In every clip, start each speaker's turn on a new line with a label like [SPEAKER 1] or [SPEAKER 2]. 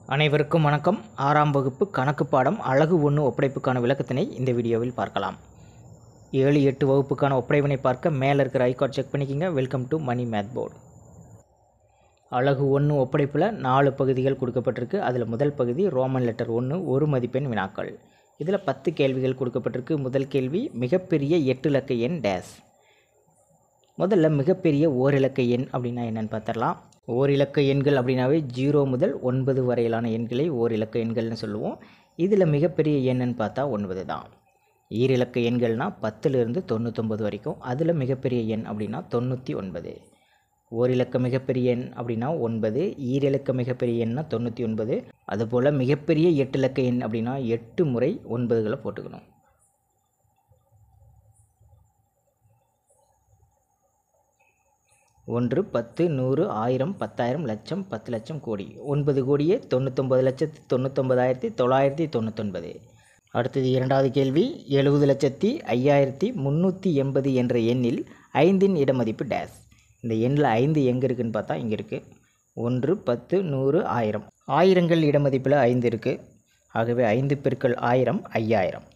[SPEAKER 1] அனைவருக்கும் வணக்கம் ஆறாம் வகுப்பு கணக்கு பாடம் அழகு ஒன்று ஒப்படைப்புக்கான விளக்கத்தினை இந்த வீடியோவில் பார்க்கலாம் ஏழு எட்டு வகுப்புக்கான ஒப்படைவினை பார்க்க மேலே இருக்கிற ஐகார்ட் செக் பண்ணிக்கிங்க welcome to Mani math board அழகு ஒன்று ஒப்படைப்பில் நாலு பகுதிகள் கொடுக்கப்பட்டிருக்கு அதில் முதல் பகுதி ரோமன் லெட்டர் ஒன்று ஒரு மதிப்பெண் வினாக்கள் இதில் பத்து கேள்விகள் கொடுக்கப்பட்டிருக்கு முதல் கேள்வி மிகப்பெரிய எட்டு இலக்க எண் டேஸ் முதல்ல மிகப்பெரிய ஓரிலக்க எண் அப்படின்னா என்னன்னு பார்த்துடலாம் ஓரிலக்க எண்கள் அப்படின்னாவே ஜீரோ முதல் ஒன்பது வரையிலான எண்களை ஓரிலக்க எண்கள்னு சொல்லுவோம் இதில் மிகப்பெரிய எண்ணுன்னு பார்த்தா ஒன்பது தான் ஈரிலக்க எண்கள்னால் பத்துலேருந்து தொண்ணூத்தொம்பது வரைக்கும் அதில் மிகப்பெரிய எண் அப்படின்னா தொண்ணூற்றி ஒன்பது ஓரிலக்க மிகப்பெரிய எண் அப்படின்னா ஒன்பது ஈரிலக்க மிகப்பெரிய எண்ணா தொண்ணூற்றி ஒன்பது அதுபோல் மிகப்பெரிய எட்டு இலக்க எண் அப்படின்னா எட்டு முறை ஒன்பதுகளை போட்டுக்கணும் ஒன்று பத்து நூறு ஆயிரம் பத்தாயிரம் லட்சம் பத்து லட்சம் கோடி ஒன்பது கோடியே தொண்ணூத்தொம்பது லட்சத்தி தொண்ணூத்தொம்பதாயிரத்தி தொள்ளாயிரத்தி தொண்ணூத்தொன்பது அடுத்தது இரண்டாவது கேள்வி எழுபது லட்சத்தி ஐயாயிரத்தி முந்நூற்றி எண்பது என்ற எண்ணில் ஐந்தின் இடமதிப்பு டேஸ் இந்த எண்ணில் ஐந்து எங்கே இருக்குதுன்னு பார்த்தா இங்கே இருக்குது ஒன்று பத்து நூறு ஆயிரம் ஆயிரங்கள் இடமதிப்பில் ஐந்து இருக்குது ஆகவே ஐந்து பெருக்கள் ஆயிரம் ஐயாயிரம்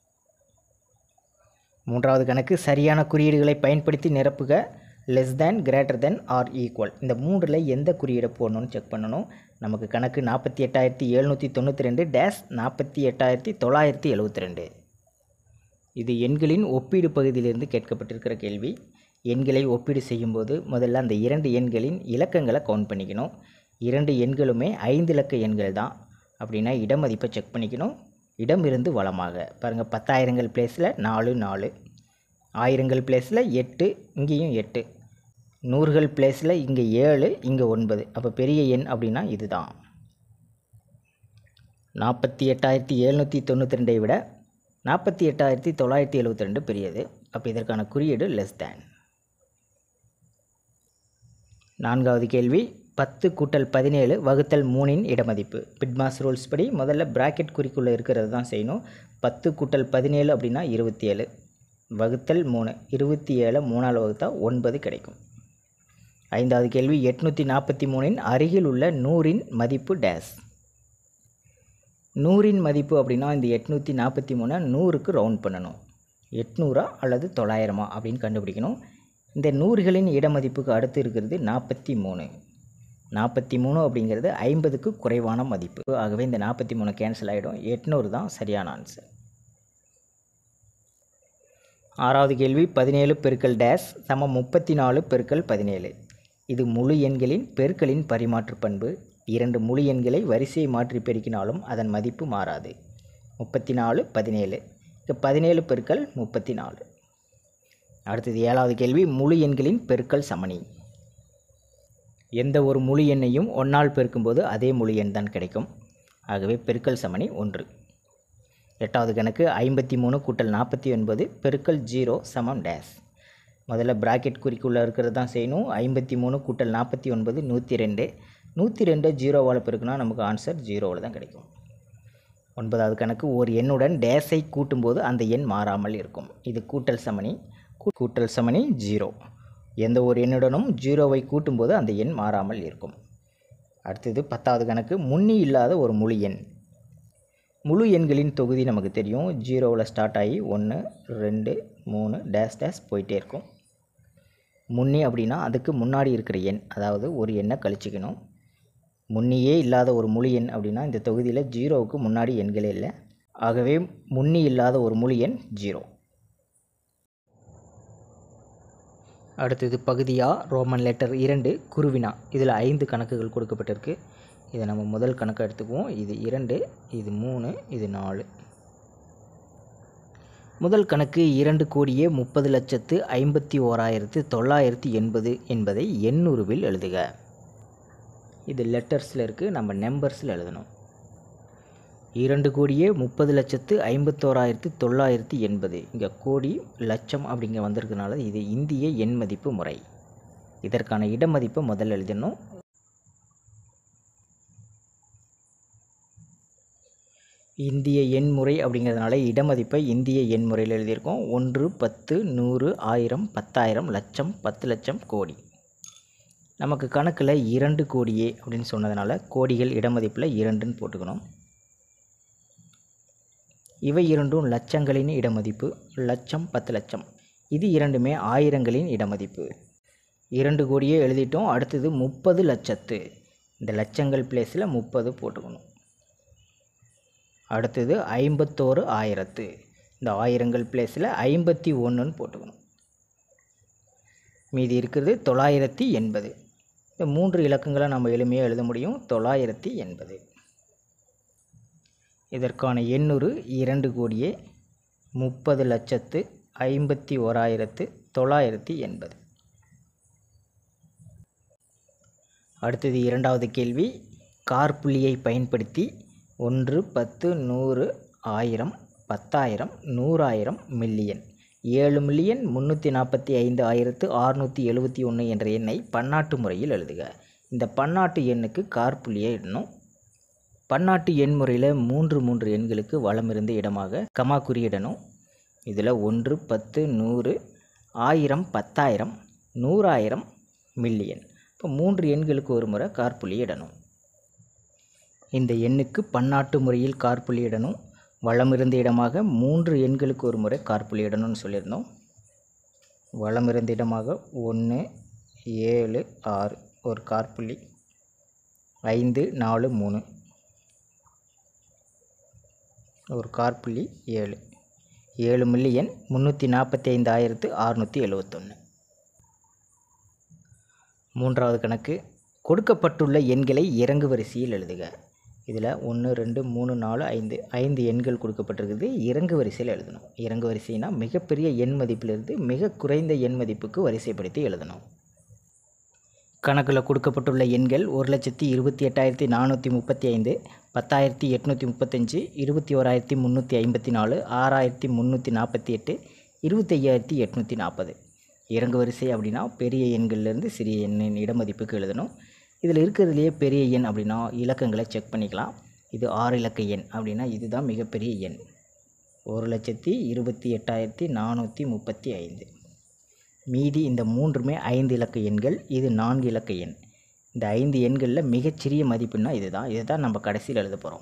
[SPEAKER 1] மூன்றாவது கணக்கு சரியான குறியீடுகளை பயன்படுத்தி நிரப்புக less than greater than or equal இந்த மூன்றில் எந்த குறியீடை போடணும்னு செக் பண்ணணும் நமக்கு கணக்கு நாற்பத்தி எட்டாயிரத்தி எழுநூற்றி தொண்ணூற்றி ரெண்டு டேஷ் நாற்பத்தி எட்டாயிரத்தி தொள்ளாயிரத்தி எழுபத்தி ரெண்டு இது எண்களின் ஒப்பீடு பகுதியிலிருந்து கேட்கப்பட்டிருக்கிற கேள்வி எண்களை ஒப்பீடு செய்யும்போது முதல்ல அந்த இரண்டு எண்களின் இலக்கங்களை கவுண்ட் பண்ணிக்கணும் இரண்டு எண்களுமே ஐந்து இலக்க எண்கள் தான் அப்படின்னா இடமதிப்பை செக் பண்ணிக்கணும் இடம் இருந்து வளமாக பாருங்கள் பத்தாயிரங்கள் பிளேஸில் நாலு நாலு ஆயிரங்கள் பிளேஸில் எட்டு இங்கேயும் எட்டு நூறுகள் பிளேஸில் இங்கே ஏழு இங்கே ஒன்பது அப்போ பெரிய எண் அப்படின்னா இதுதான் நாற்பத்தி எட்டாயிரத்தி எழுநூற்றி தொண்ணூற்றி ரெண்டை விட நாற்பத்தி எட்டாயிரத்தி தொள்ளாயிரத்தி எழுபத்தி ரெண்டு பெரியது அப்போ இதற்கான குறியீடு லெஸ் தேன் நான்காவது கேள்வி பத்து கூட்டல் பதினேழு வகுத்தல் மூணின் இடமதிப்பு பிட்மாஸ் ரூல்ஸ் படி முதல்ல பிராக்கெட் குறிக்குள்ளே இருக்கிறது தான் செய்யணும் பத்து கூட்டல் பதினேழு அப்படின்னா இருபத்தி ஏழு வகுத்தல் மூணு இருபத்தி ஏழு மூணால் வகுத்தா ஒன்பது கிடைக்கும் ஐந்தாவது கேள்வி எட்நூற்றி நாற்பத்தி மூணின் அருகில் உள்ள நூறின் மதிப்பு டேஸ் நூறின் மதிப்பு அப்படின்னா இந்த எட்நூற்றி நாற்பத்தி மூணை நூறுக்கு ரவுண்ட் பண்ணணும் எட்நூறா அல்லது தொள்ளாயிரமா அப்படின்னு கண்டுபிடிக்கணும் இந்த நூறுகளின் இடமதிப்புக்கு அடுத்து இருக்கிறது நாற்பத்தி மூணு நாற்பத்தி மூணு அப்படிங்கிறது ஐம்பதுக்கு குறைவான மதிப்பு ஆகவே இந்த நாற்பத்தி மூணு கேன்சல் ஆகிடும் எட்நூறு தான் சரியான ஆன்சர் ஆறாவது கேள்வி பதினேழு பெருக்கல் டேஸ் சம முப்பத்தி நாலு பெருக்கல் பதினேழு இது முழு எண்களின் பெருக்களின் பரிமாற்று பண்பு இரண்டு முழு எண்களை வரிசையை மாற்றி பெருக்கினாலும் அதன் மதிப்பு மாறாது முப்பத்தி நாலு பதினேழு இங்கே பதினேழு பெருக்கல் முப்பத்தி நாலு அடுத்தது ஏழாவது கேள்வி முழு எண்களின் பெருக்கல் சமணி எந்த ஒரு முழு எண்ணையும் ஒன்றால் பெருக்கும்போது அதே முழு எண் தான் கிடைக்கும் ஆகவே பெருக்கல் சமணி ஒன்று எட்டாவது கணக்கு ஐம்பத்தி மூணு கூட்டல் நாற்பத்தி ஒன்பது பெருக்கல் ஜீரோ சமம் டேஸ் முதல்ல ப்ராக்கெட் குறிக்குள்ளே இருக்கிறது தான் செய்யணும் ஐம்பத்தி மூணு கூட்டல் நாற்பத்தி ஒன்பது நூற்றி ரெண்டு நூற்றி ரெண்டு ஜீரோவால் பெருக்குனா நமக்கு ஆன்சர் ஜீரோவில் தான் கிடைக்கும் ஒன்பதாவது கணக்கு ஒரு எண்ணுடன் டேஸை கூட்டும்போது அந்த எண் மாறாமல் இருக்கும் இது கூட்டல் சமணி கூட்டல் சமணி ஜீரோ எந்த ஒரு எண்ணுடனும் ஜீரோவை கூட்டும்போது அந்த எண் மாறாமல் இருக்கும் அடுத்தது பத்தாவது கணக்கு முன்னி இல்லாத ஒரு முழு எண் முழு எண்களின் தொகுதி நமக்கு தெரியும் ஜீரோவில் ஸ்டார்ட் ஆகி ஒன்று ரெண்டு மூணு டேஸ் டேஸ் போயிட்டே இருக்கும் முன்னி அப்படின்னா அதுக்கு முன்னாடி இருக்கிற எண் அதாவது ஒரு எண்ணை கழிச்சிக்கணும் முன்னியே இல்லாத ஒரு முழு எண் அப்படின்னா இந்த தொகுதியில் ஜீரோவுக்கு முன்னாடி எண்களே இல்லை ஆகவே முன்னி இல்லாத ஒரு முழு எண் ஜீரோ அடுத்தது பகுதியாக ரோமன் லெட்டர் இரண்டு குருவினா இதில் ஐந்து கணக்குகள் கொடுக்கப்பட்டிருக்கு இதை நம்ம முதல் கணக்கு எடுத்துக்குவோம் இது இரண்டு இது மூணு இது நாலு முதல் கணக்கு இரண்டு கோடியே முப்பது லட்சத்து ஐம்பத்தி ஓராயிரத்து தொள்ளாயிரத்தி எண்பது என்பதை எண்ணூறுவில் எழுதுக இது லெட்டர்ஸில் இருக்குது நம்ம நம்பர்ஸில் எழுதணும் இரண்டு கோடியே முப்பது லட்சத்து ஐம்பத்தோராயிரத்து தொள்ளாயிரத்தி எண்பது இங்கே கோடி லட்சம் அப்படிங்க வந்திருக்கனால இது இந்திய எண் மதிப்பு முறை இதற்கான இடமதிப்பை முதல்ல எழுதணும் இந்திய எண்முறை அப்படிங்கிறதுனால இடமதிப்பை இந்திய எண்முறையில் எழுதியிருக்கோம் ஒன்று பத்து நூறு ஆயிரம் பத்தாயிரம் லட்சம் பத்து லட்சம் கோடி நமக்கு கணக்கில் இரண்டு கோடியே அப்படின்னு சொன்னதுனால கோடிகள் இடமதிப்பில் இரண்டுன்னு போட்டுக்கணும் இவை இரண்டும் லட்சங்களின் இடமதிப்பு லட்சம் பத்து லட்சம் இது இரண்டுமே ஆயிரங்களின் இடமதிப்பு இரண்டு கோடியே எழுதிட்டோம் அடுத்தது முப்பது லட்சத்து இந்த லட்சங்கள் பிளேஸில் முப்பது போட்டுக்கணும் அடுத்தது ஐம்பத்தோரு ஆயிரத்து இந்த ஆயிரங்கள் பிளேஸில் ஐம்பத்தி ஒன்றுன்னு போட்டுக்கணும் மீதி இருக்கிறது தொள்ளாயிரத்தி எண்பது இந்த மூன்று இலக்கங்களை நம்ம எளிமையாக எழுத முடியும் தொள்ளாயிரத்தி எண்பது இதற்கான எண்ணூறு இரண்டு கோடியே முப்பது லட்சத்து ஐம்பத்தி ஓராயிரத்து தொள்ளாயிரத்தி எண்பது அடுத்தது இரண்டாவது கேள்வி கார்புள்ளியை பயன்படுத்தி ஒன்று பத்து நூறு ஆயிரம் பத்தாயிரம் நூறாயிரம் மில்லியன் ஏழு மில்லியன் முந்நூற்றி நாற்பத்தி ஐந்து ஆயிரத்து அறுநூற்றி எழுபத்தி ஒன்று என்ற எண்ணை பன்னாட்டு முறையில் எழுதுக இந்த பன்னாட்டு எண்ணுக்கு கார்புள்ளியை இடணும் பன்னாட்டு எண் முறையில் மூன்று மூன்று எண்களுக்கு வளமிருந்த இடமாக கமா குறியிடணும் இதில் ஒன்று பத்து நூறு ஆயிரம் பத்தாயிரம் நூறாயிரம் மில்லியன் இப்போ மூன்று எண்களுக்கு ஒரு முறை கார்புள்ளி இடணும் இந்த எண்ணுக்கு பன்னாட்டு முறையில் கார்புள்ளி இடணும் வளமிருந்த இடமாக மூன்று எண்களுக்கு ஒரு முறை கார்புள்ளி இடணும்னு சொல்லியிருந்தோம் வளமிருந்த இடமாக ஒன்று ஏழு ஆறு ஒரு கார்புள்ளி ஐந்து நாலு மூணு ஒரு கார்புள்ளி ஏழு ஏழு மில்லியன் முந்நூற்றி நாற்பத்தி ஐந்தாயிரத்து அறுநூற்றி எழுவத்தொன்று மூன்றாவது கணக்கு கொடுக்கப்பட்டுள்ள எண்களை இறங்கு வரிசையில் எழுதுக இதில் ஒன்று ரெண்டு மூணு நாலு ஐந்து ஐந்து எண்கள் கொடுக்கப்பட்டிருக்குது இறங்கு வரிசையில் எழுதணும் இறங்கு வரிசைனா மிகப்பெரிய எண் மதிப்பிலிருந்து மிக குறைந்த எண் மதிப்புக்கு வரிசைப்படுத்தி எழுதணும் கணக்கில் கொடுக்கப்பட்டுள்ள எண்கள் ஒரு லட்சத்தி இருபத்தி எட்டாயிரத்தி நானூற்றி முப்பத்தி ஐந்து பத்தாயிரத்தி எட்நூற்றி முப்பத்தஞ்சு இருபத்தி ஓராயிரத்தி முந்நூற்றி ஐம்பத்தி நாலு ஆறாயிரத்தி முந்நூற்றி நாற்பத்தி எட்டு இருபத்தையாயிரத்தி எட்நூற்றி நாற்பது இறங்கு வரிசை அப்படின்னா பெரிய எண்கள்லேருந்து சிறிய எண்ணின் இடமதிப்புக்கு எழுதணும் இதில் இருக்கிறதுலையே பெரிய எண் அப்படின்னா இலக்கங்களை செக் பண்ணிக்கலாம் இது ஆறு இலக்க எண் அப்படின்னா இதுதான் மிகப்பெரிய எண் ஒரு லட்சத்தி இருபத்தி எட்டாயிரத்தி நானூற்றி முப்பத்தி ஐந்து மீதி இந்த மூன்றுமே ஐந்து இலக்க எண்கள் இது நான்கு இலக்க எண் இந்த ஐந்து எண்களில் மிகச்சிறிய மதிப்புன்னா இதுதான் இதுதான் நம்ம கடைசியில் எழுத போகிறோம்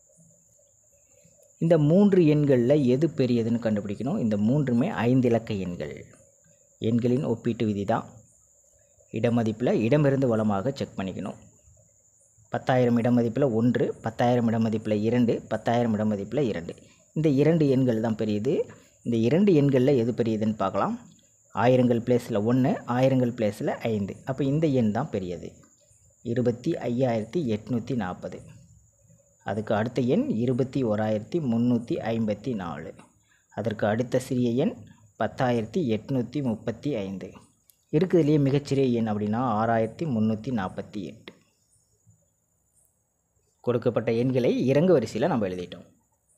[SPEAKER 1] இந்த மூன்று எண்களில் எது பெரியதுன்னு கண்டுபிடிக்கணும் இந்த மூன்றுமே ஐந்து இலக்க எண்கள் எண்களின் ஒப்பீட்டு விதி தான் இடமதிப்பில் இடமிருந்து வளமாக செக் பண்ணிக்கணும் பத்தாயிரம் இடமதிப்பில் ஒன்று பத்தாயிரம் இடமதிப்பில் இரண்டு பத்தாயிரம் இடமதிப்பில் இரண்டு இந்த இரண்டு எண்கள் தான் பெரியது இந்த இரண்டு எண்களில் எது பெரியதுன்னு பார்க்கலாம் ஆயிரங்கள் பிளேஸில் ஒன்று ஆயிரங்கள் பிளேஸில் ஐந்து அப்போ இந்த எண் தான் பெரியது இருபத்தி ஐயாயிரத்தி எட்நூற்றி நாற்பது அதுக்கு அடுத்த எண் இருபத்தி ஓராயிரத்தி முந்நூற்றி ஐம்பத்தி நாலு அதற்கு அடுத்த சிறிய எண் பத்தாயிரத்தி எட்நூற்றி முப்பத்தி ஐந்து இருக்கிறதுலேயே மிகச்சிறிய எண் அப்படின்னா ஆறாயிரத்தி முந்நூற்றி நாற்பத்தி எட்டு கொடுக்கப்பட்ட எண்களை இறங்கு வரிசையில் நம்ம எழுதிட்டோம்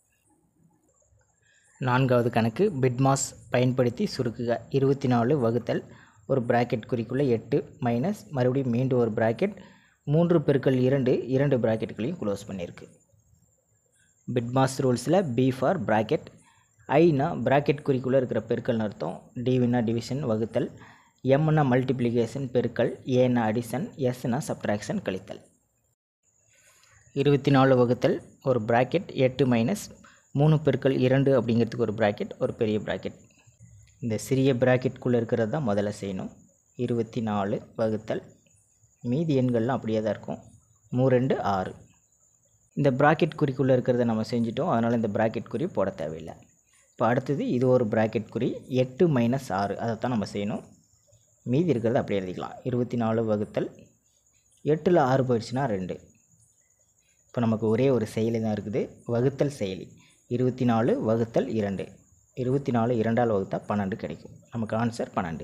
[SPEAKER 1] நான்காவது கணக்கு பிட்மாஸ் பயன்படுத்தி சுருக்குக இருபத்தி நாலு வகுத்தல் ஒரு பிராக்கெட் குறிக்குள்ளே எட்டு மைனஸ் மறுபடியும் மீண்டும் ஒரு பிராக்கெட் மூன்று பெருக்கல் இரண்டு இரண்டு பிராக்கெட்டுகளையும் க்ளோஸ் பண்ணியிருக்கு பிட்மாஸ் ரூல்ஸில் பி ஃபார் பிராக்கெட் ஐனா பிராக்கெட் குறிக்குள்ளே இருக்கிற பெருக்கல்னு அர்த்தம் டிவினா டிவிஷன் வகுத்தல் எம்னா மல்டிப்ளிகேஷன் பெருக்கல் ஏனா அடிஷன் எஸ்னா சப்ட்ராக்ஷன் கழித்தல் இருபத்தி நாலு வகுத்தல் ஒரு பிராக்கெட் எட்டு மைனஸ் மூணு பெருக்கல் இரண்டு அப்படிங்கிறதுக்கு ஒரு பிராக்கெட் ஒரு பெரிய பிராக்கெட் இந்த சிறிய பிராக்கெட்குள்ளே இருக்கிறது தான் முதல்ல செய்யணும் இருபத்தி நாலு வகுத்தல் மீதி எண்கள்லாம் அப்படியே தான் இருக்கும் மூ ரெண்டு ஆறு இந்த பிராக்கெட் குறிக்குள்ளே இருக்கிறத நம்ம செஞ்சிட்டோம் அதனால் இந்த பிராக்கெட் குறி போட தேவையில்லை இப்போ அடுத்தது இது ஒரு பிராக்கெட் குறி எட்டு மைனஸ் ஆறு அதை தான் நம்ம செய்யணும் மீதி இருக்கிறத அப்படியே எழுதிக்கலாம் இருபத்தி நாலு வகுத்தல் எட்டில் ஆறு போயிடுச்சுன்னா ரெண்டு இப்போ நமக்கு ஒரே ஒரு செயலி தான் இருக்குது வகுத்தல் செயலி இருபத்தி நாலு வகுத்தல் இரண்டு இருபத்தி நாலு இரண்டால் வகுத்தா பன்னெண்டு கிடைக்கும் நமக்கு ஆன்சர் பன்னெண்டு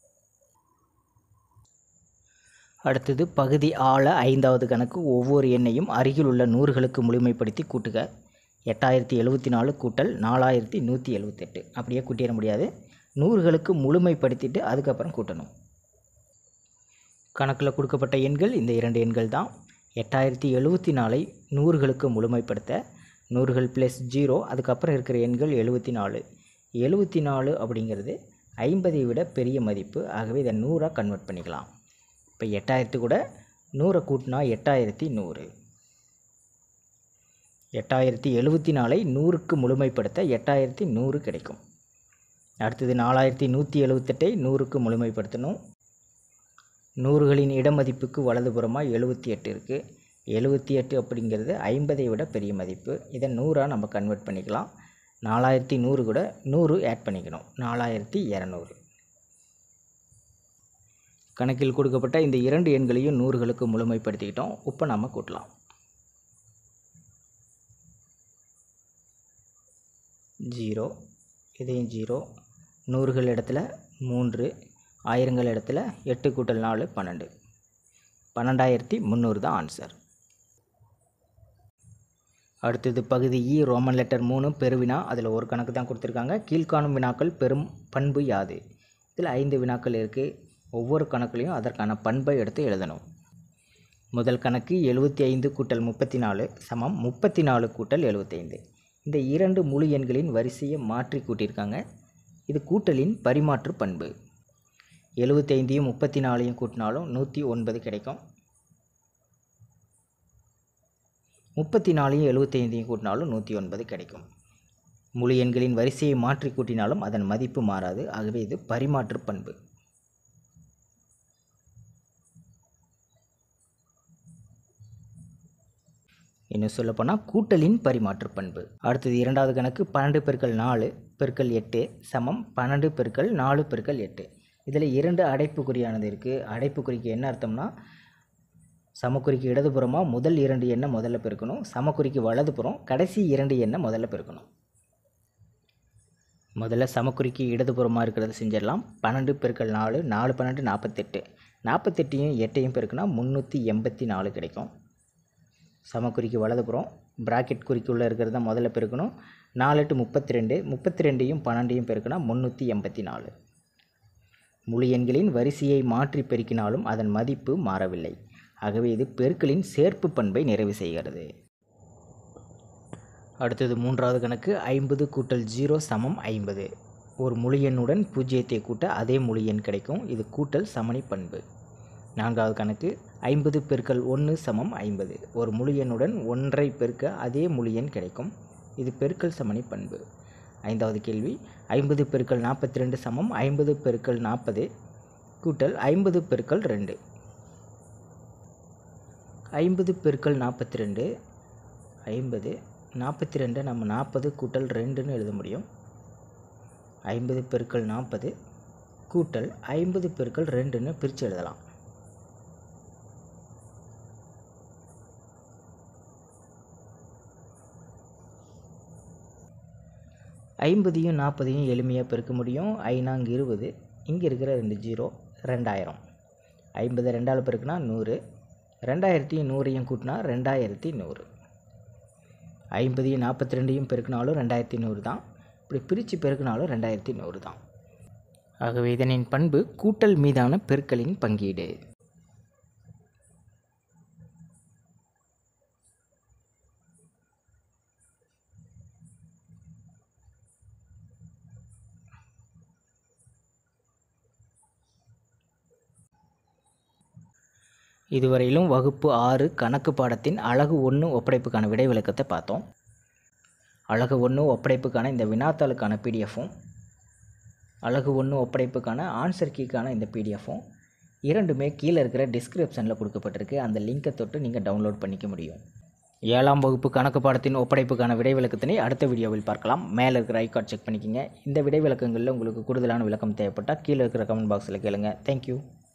[SPEAKER 1] அடுத்தது பகுதி ஆழ ஐந்தாவது கணக்கு ஒவ்வொரு எண்ணையும் அருகில் உள்ள நூறுகளுக்கு முழுமைப்படுத்தி கூட்டுக எட்டாயிரத்தி எழுபத்தி நாலு கூட்டல் நாலாயிரத்தி நூற்றி எழுபத்தெட்டு அப்படியே கூட்டிட முடியாது நூறுகளுக்கு முழுமைப்படுத்திட்டு அதுக்கப்புறம் கூட்டணும் கணக்கில் கொடுக்கப்பட்ட எண்கள் இந்த இரண்டு எண்கள் தான் எட்டாயிரத்தி எழுபத்தி நாலை நூறுகளுக்கு முழுமைப்படுத்த நூறுகள் ப்ளஸ் ஜீரோ அதுக்கப்புறம் இருக்கிற எண்கள் எழுபத்தி நாலு எழுபத்தி நாலு அப்படிங்கிறது ஐம்பதை விட பெரிய மதிப்பு ஆகவே இதை நூறாக கன்வெர்ட் பண்ணிக்கலாம் இப்போ எட்டாயிரத்து கூட நூறை கூட்டினா எட்டாயிரத்தி நூறு எட்டாயிரத்தி எழுபத்தி நாலை நூறுக்கு முழுமைப்படுத்த எட்டாயிரத்தி நூறு கிடைக்கும் அடுத்தது நாலாயிரத்தி நூற்றி எழுபத்தெட்டை நூறுக்கு முழுமைப்படுத்தணும் நூறுகளின் இடமதிப்புக்கு வலதுபுறமாக எழுபத்தி எட்டு இருக்குது எழுபத்தி எட்டு அப்படிங்கிறது ஐம்பதை விட பெரிய மதிப்பு இதை நூறாக நம்ம கன்வெர்ட் பண்ணிக்கலாம் நாலாயிரத்தி நூறு கூட நூறு ஆட் பண்ணிக்கணும் நாலாயிரத்தி இரநூறு கணக்கில் கொடுக்கப்பட்ட இந்த இரண்டு எண்களையும் நூறுகளுக்கு முழுமைப்படுத்திக்கிட்டோம் இப்போ நம்ம கூட்டலாம் ஜீரோ இதையும் ஜீரோ நூறுகள் இடத்துல மூன்று ஆயிரங்கள் இடத்துல எட்டு கூட்டல் நாலு பன்னெண்டு பன்னெண்டாயிரத்தி முந்நூறு தான் ஆன்சர் அடுத்தது பகுதி இ ரோமன் லெட்டர் மூணு பெருவினா அதில் ஒரு கணக்கு தான் கொடுத்துருக்காங்க கீழ்காணும் வினாக்கள் பெரும் பண்பு யாது இதில் ஐந்து வினாக்கள் இருக்குது ஒவ்வொரு கணக்குலையும் அதற்கான பண்பை எடுத்து எழுதணும் முதல் கணக்கு எழுபத்தி ஐந்து கூட்டல் முப்பத்தி நாலு சமம் முப்பத்தி நாலு கூட்டல் எழுபத்தைந்து இந்த இரண்டு முழு எண்களின் வரிசையை மாற்றி கூட்டியிருக்காங்க இது கூட்டலின் பரிமாற்று பண்பு எழுபத்தைந்தையும் முப்பத்தி நாலையும் கூட்டினாலும் நூற்றி ஒன்பது கிடைக்கும் முப்பத்தி நாலையும் எழுபத்தைந்தையும் கூட்டினாலும் நூற்றி ஒன்பது கிடைக்கும் முழு எண்களின் வரிசையை மாற்றி கூட்டினாலும் அதன் மதிப்பு மாறாது ஆகவே இது பரிமாற்று பண்பு இன்னும் சொல்லப்போனால் கூட்டலின் பரிமாற்று பண்பு அடுத்தது இரண்டாவது கணக்கு பன்னெண்டு பெருக்கள் நாலு பெருக்கள் எட்டு சமம் பன்னெண்டு பெருக்கள் நாலு பெருக்கள் எட்டு இதில் இரண்டு அடைப்புக்குறியானது இருக்குது அடைப்புக்குறிக்கு என்ன அர்த்தம்னா சமக்குறிக்கு இடதுபுறமாக முதல் இரண்டு எண்ணை முதல்ல பெருக்கணும் சமக்குறிக்கு வலதுபுறம் கடைசி இரண்டு எண்ணை முதல்ல பெருக்கணும் முதல்ல சமக்குறிக்கு இடதுபுறமாக இருக்கிறத செஞ்சிடலாம் பன்னெண்டு பெருக்கள் நாலு நாலு பன்னெண்டு நாற்பத்தெட்டு நாற்பத்தெட்டையும் எட்டையும் பெருக்குனா முந்நூற்றி எண்பத்தி நாலு கிடைக்கும் சமக்குறிக்கு வலதுபுறம் ப்ராக்கெட் குறிக்குள்ளே இருக்கிறத முதல்ல பெருக்கணும் நாலு எட்டு முப்பத்தி ரெண்டு முப்பத்தி ரெண்டையும் பன்னெண்டையும் பெருக்கினா முந்நூற்றி எண்பத்தி நாலு முழு எண்களின் வரிசையை மாற்றி பெருக்கினாலும் அதன் மதிப்பு மாறவில்லை ஆகவே இது பெருக்களின் சேர்ப்பு பண்பை நிறைவு செய்கிறது அடுத்தது மூன்றாவது கணக்கு ஐம்பது கூட்டல் ஜீரோ சமம் ஐம்பது ஒரு முழு எண்ணுடன் பூஜ்ஜியத்தை கூட்ட அதே முழு எண் கிடைக்கும் இது கூட்டல் சமணி பண்பு நான்காவது கணக்கு ஐம்பது பெருக்கல் ஒன்று சமம் ஐம்பது ஒரு முழு எண்ணுடன் ஒன்றை பெருக்க அதே முழு எண் கிடைக்கும் இது பெருக்கல் சமணி பண்பு ஐந்தாவது கேள்வி ஐம்பது பெருக்கல் நாற்பத்தி ரெண்டு சமம் ஐம்பது பெருக்கல் நாற்பது கூட்டல் ஐம்பது பெருக்கல் ரெண்டு ஐம்பது பெருக்கல் நாற்பத்தி ரெண்டு ஐம்பது நாற்பத்தி ரெண்டை நம்ம நாற்பது கூட்டல் ரெண்டுன்னு எழுத முடியும் ஐம்பது பெருக்கல் நாற்பது கூட்டல் ஐம்பது பெருக்கல் ரெண்டுன்னு பிரித்து எழுதலாம் ஐம்பதையும் நாற்பதையும் எளிமையாக பெருக்க முடியும் ஐநாங்க இருபது இங்கே இருக்கிற ரெண்டு ஜீரோ ரெண்டாயிரம் ஐம்பது ரெண்டால் பெருக்குனா நூறு ரெண்டாயிரத்தையும் நூறையும் கூட்டினா ரெண்டாயிரத்தி நூறு ஐம்பதையும் நாற்பத்தி ரெண்டையும் பெருக்கினாலும் ரெண்டாயிரத்தி நூறு தான் இப்படி பிரித்து பெருக்கினாலும் ரெண்டாயிரத்தி நூறு தான் ஆகவே இதனின் பண்பு கூட்டல் மீதான பெருக்கலின் பங்கீடு இதுவரையிலும் வகுப்பு ஆறு கணக்கு பாடத்தின் அழகு ஒன்று ஒப்படைப்புக்கான விடை விளக்கத்தை பார்த்தோம் அழகு ஒன்று ஒப்படைப்புக்கான இந்த வினாத்தாளுக்கான பிடிஎஃப்பும் அழகு ஒன்று ஒப்படைப்புக்கான ஆன்சர் கீக்கான இந்த பிடிஎஃப்பும் இரண்டுமே கீழே இருக்கிற டிஸ்கிரிப்ஷனில் கொடுக்கப்பட்டிருக்கு அந்த லிங்கை தொட்டு நீங்கள் டவுன்லோட் பண்ணிக்க முடியும் ஏழாம் வகுப்பு கணக்கு பாடத்தின் ஒப்படைப்புக்கான விடை விளக்கத்தினை அடுத்த வீடியோவில் பார்க்கலாம் மேலே இருக்கிற ஐகார்ட் செக் பண்ணிக்கோங்க இந்த விடை விளக்கங்களில் உங்களுக்கு கூடுதலான விளக்கம் தேவைப்பட்டால் கீழே இருக்கிற கமெண்ட் பாக்ஸில் கேளுங்க தேங்க்யூ